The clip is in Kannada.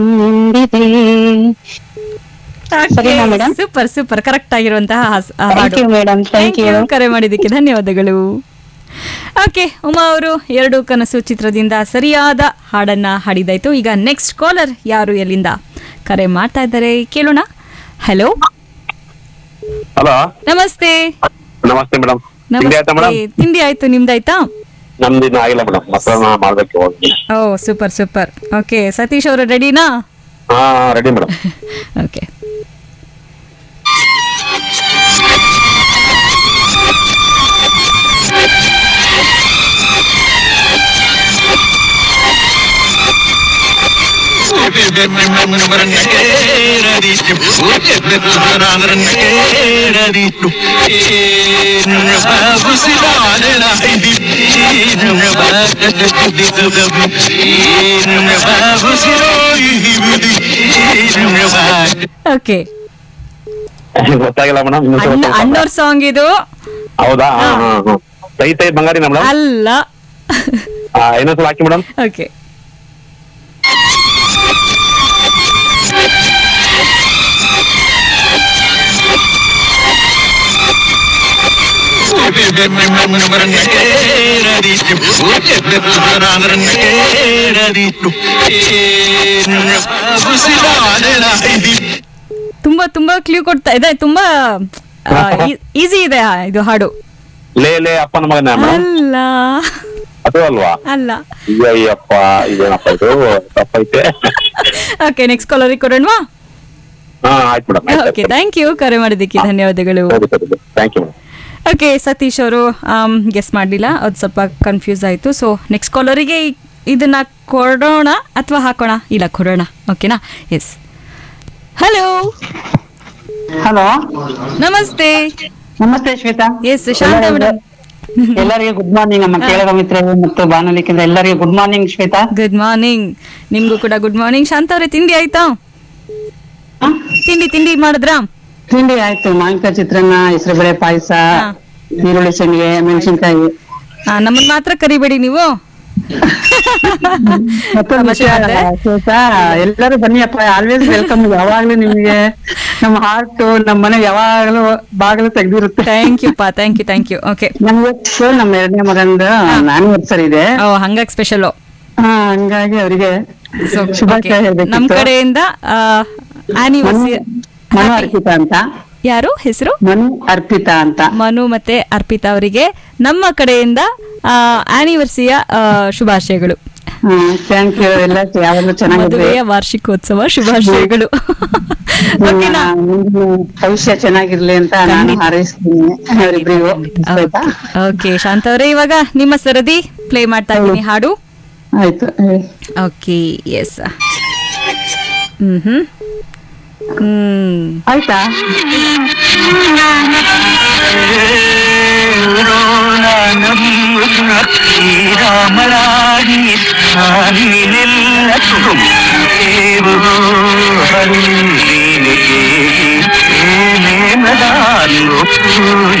ಎಂದಿದೆ ಸರಿನಾ madam? ಸೂಪರ್ ಸೂಪರ್ ಕರೆಕ್ಟ್ ಆಗಿರುವಂತಹ ಹಾಸ್- ಆ ಥ್ಯಾಂಕ್ ಹಾಡು ಯು ಮೇಡಮ್ ಥ್ಯಾಂಕ್ ಯು ಕರೆ ಮಾಡಿದ್ದಕ್ಕೆ ಧನ್ಯವಾದಗಳು ಓಕೆ ಉಮಾ ಅವರು ಎರಡು ಕನಸು ಚಿತ್ರದಿಂದ ಸರಿಯಾದ ಹಾಡನ್ನ ಹಾಡಿದಾಯ್ತು ಈಗ ನೆಕ್ಸ್ಟ್ ಕಾಲರ್ ಯಾರು ಎಲ್ಲಿಂದ ಕರೆ ಮಾಡ್ತಾ ಇದ್ದಾರೆ ಕೇಳೋಣ ಹಲೋ ಹಲೋ ನಮಸ್ತೆ ನಮಸ್ತೆ ಮೇಡಮ್ ತಿಂಡಿ ಆಯ್ತಾ ನಮಸ್ತೆ ಮೇಡಮ್ ತಿಂಡಿ ಆಯ್ತು ನಿಮ್ದಾಯ್ತಾ ನಮ್ದು ಇನ್ನು ಆಗಿಲ್ಲ ಮೇಡಮ್ ಮಕ್ಕಳನ್ನ ಮಾಡ್ಬೇಕು ಹೋಗಿ oh super super okay Satish ಅವರು ರೆಡಿನಾ ಹಾ ರೆಡಿ ಮೇಡಮ್ ಓಕೆ ಓಕೆ ಗೊತ್ತಾಗಿಲ್ಲ ಮೇಡಮ್ ಇನ್ನೊಂದ್ ಸ್ವಲ್ಪ ಅಣ್ಣ ಸ್ವಲ್ಪ. ಅಣ್ಣವ್ರ ಸಾಂಗ್ ಇದು ಹೌದಾ ಹಾ ಹಾ ಹಾ ಸೈ ಸೈ ಬಂಗಾರಿನ ಮೇಡಮ್ ಅಲ್ಲ ಇನ್ನೊಂದ್ಸಲ ಹಾಕಿ ಮೇಡಮ್ ಓಕೆ ತುಂಬಾ ತುಂಬಾ ಕ್ಲೂ ಕೊಡ್ತಾ ಇದೆ ತುಂಬಾ ಈಸಿ ಇದೆ ಆ, ಇದು ಹಾಡು ಲೇ ಲೇ ಅಪ್ಪನ ಮಗನ ಮೇಡಮ್ ಅಲ್ಲ ಅದು ಅಲ್ವಾ ಅಲ್ಲ ಅಯ್ಯಪ್ಪ ಇದೇನಪ್ಪ ಇದು ತಪ್ಪೈತೆ ಓಕೆ ನೆಕ್ಸ್ಟ್ ಕಾಲರಿಗೆ ಕೊಡೋಣವಾ ಹಾ ಆಯ್ತು ಮೇಡಮ್ ಓಕೆ ಥ್ಯಾಂಕ್ ಯು ಕರೆ ಮಾಡಿದ್ದಕ್ಕೆ ಧನ್ಯವಾದಗಳು ಸರಿ ಸರಿ thank you madam okay Satish ಅವರು ಗೆಸ್ ಮಾಡಲಿಲ್ಲ ಅದು ಸ್ವಲ್ಪ ಕನ್ಫ್ಯೂಸ್ ಆಯಿತು ಸೊ ನೆಕ್ಸ್ಟ್ ಕಾಲರಿಗೆ ಇದನ್ನ ಕೊಡೋಣ ಅಥವಾ ಹಾಕೋಣ ಇಲ್ಲ ಕೊಡೋಣ ಓಕೆನಾ ಎಸ್ ಹಲೋ ಹಲೋ ನಮಸ್ತೆ ನಮಸ್ತೆ ಶ್ವೇತಾ ಎಸ್ ಶಾಂತ ಮೇಡಮ್ ಎಲ್ಲರಿಗೂ ಗುಡ್ ಮಾರ್ನಿಂಗ್ ನಮ್ಮ ಕೇಳಗ ಮಿತ್ರರು ಮತ್ತು ಬಾನುಲಿ ಕೇಂದ್ರ ಎಲ್ಲರಿಗೂ good morning Shwetha good morning ನಿಮ್ಗೂ ಕೂಡ ಗುಡ್ ಮಾರ್ನಿಂಗ್ ಶಾಂತ ಅವ್ರೆ ತಿಂಡಿ ಆಯ್ತಾ ಹ? ತಿಂಡಿ ತಿಂಡಿ ಮಾಡಿದ್ರಾ ತಿಂಡಿ ಆಯ್ತು ಮಾವಿನಕಾಯಿ ಚಿತ್ರಾನ್ನ ಹೆಸರುಬೇಳೆ ಪಾಯಸ ಹಾ. ಈರುಳ್ಳಿ ಸಂಡಿಗೆ ಮೆಣಸಿನ್ಕಾಯಿ ಆ, ನಮ್ಮನ್ನ ಮಾತ್ರ ಕರಿಬೇಡಿ ನೀವು ಮತ್ತೊಂದು ತಮಾಷೆ ವಿಷಯ ಮಾಡ್ದೆ? ಶ್ವೇತಾ ಎಲ್ಲರೂ ಬನ್ನಿಯಪ್ಪ ಆಲ್ವೇಸ್ ವೆಲ್ಕಮ್ ಯಾವಾಗ್ಲೂ ನಿಮ್ಗೆ ನಮ್ಮ ಹಾರ್ಟ್ ನಮ್ಮ ಮನೆ ಯಾವಾಗ್ಲೂ ಬಾಗಿಲು ತೆಗ್ದಿರುತ್ತೆ ಥ್ಯಾಂಕ್ ಯು ಪಾ thank you thank you okay ನಮ್ಗೆ so ನಮ್ಮ ಎರಡನೇ ಮಗಂದು ಆನಿವರ್ಸರಿ ಇದೆ ಓ ಹಂಗಾಗಿ ಸ್ಪೆಷಲು ಹಾ ಹಂಗಾಗಿ ಅವರಿಗೆ ಶುಭಾಶಯ ಹೇಳ್ಬೇಕಿತ್ತು. ನಮ್ ಕಡೆಯಿಂದ ಆನಿವರ್ಸರಿ ಮನು ಅರ್ಪಿತಾ ಅಂತ ಯಾರು ಹೆಸರು ಮನು ಅರ್ಪಿತಾ ಅಂತ ಮನು ಮತ್ತೆ ಅರ್ಪಿತಾ ಅವರಿಗೆ ನಮ್ಮ ಕಡೆಯಿಂದ ಆನಿವರ್ಸಿಯ ಶುಭಾಶಯಗಳು ಥ್ಯಾಂಕ್ ಯು ಎಲ್ಲ ಯಾವಾಗಲೂ ಚೆನ್ನಾಗಿದ್ರೆ ಮದುವೆಯ ವಾರ್ಷಿಕೋತ್ಸವ ಶುಭಾಶಯಗಳು ಓಕೆನಾ ಮುಂದಿನ ಭವಿಷ್ಯ ಚೆನ್ನಾಗಿರ್ಲಿ ಅಂತ ನಾನು ಹಾರೈಸ್ತೀನಿ ಅವರಿಬ್ರಿಗೂ ಆಯ್ತಾ ಓಕೆ ಶಾಂತ ಅವರೇ ಇವಾಗ ನಿಮ್ಮ ಸರದಿ ಪ್ಲೇ ಮಾಡ್ತಾ ಇದ್ದೀನಿ ಹಾಡು ಆಯ್ತು ಹೇಳಿ. ಓಕೆ ಎಸ್ ಹ್ಮ್ ಹ್ಮ್ ಹ್ಮ್ ಆಯ್ತಾ ರಾಮರಾಣಿ ಹರಿನೆಲ್ಲ